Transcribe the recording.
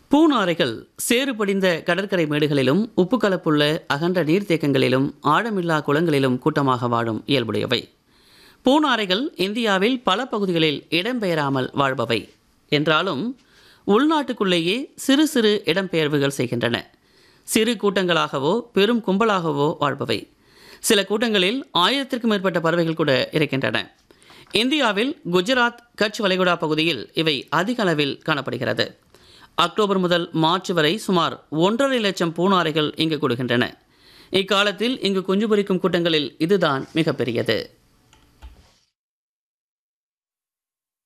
பூநாரைகள் சேறு படிந்த கடற்கரை மேடுகளிலும் உப்பு கலப்புள்ள அகன்ற நீர்த்தேக்கங்களிலும் ஆழமில்லா குளங்களிலும் கூட்டமாக வாழும் இயல்புடையவை பூநாரைகள் இந்தியாவில் பல பகுதிகளில் இடம்பெயராமல் வாழ்பவை என்றாலும் உள்நாட்டுக்குள்ளேயே சிறு சிறு இடம்பெயர்வுகள் செய்கின்றன சிறு கூட்டங்களாகவோ பெரும் கும்பலாகவோ வாழ்பவை சில கூட்டங்களில் ஆயிரத்திற்கும் மேற்பட்ட பறவைகள் கூட இருக்கின்றன இந்தியாவில் குஜராத் கட்ச் வளைகுடா பகுதியில் இவை அதிக அளவில் காணப்படுகிறது அக்டோபர் முதல் மார்ச் வரை சுமார் ஒன்றரை லட்சம் பூநாரைகள் இங்கு கூடுகின்றன இக்காலத்தில் இங்கு குஞ்சு பொரிக்கும் கூட்டங்களில் இதுதான் மிகப்பெரியது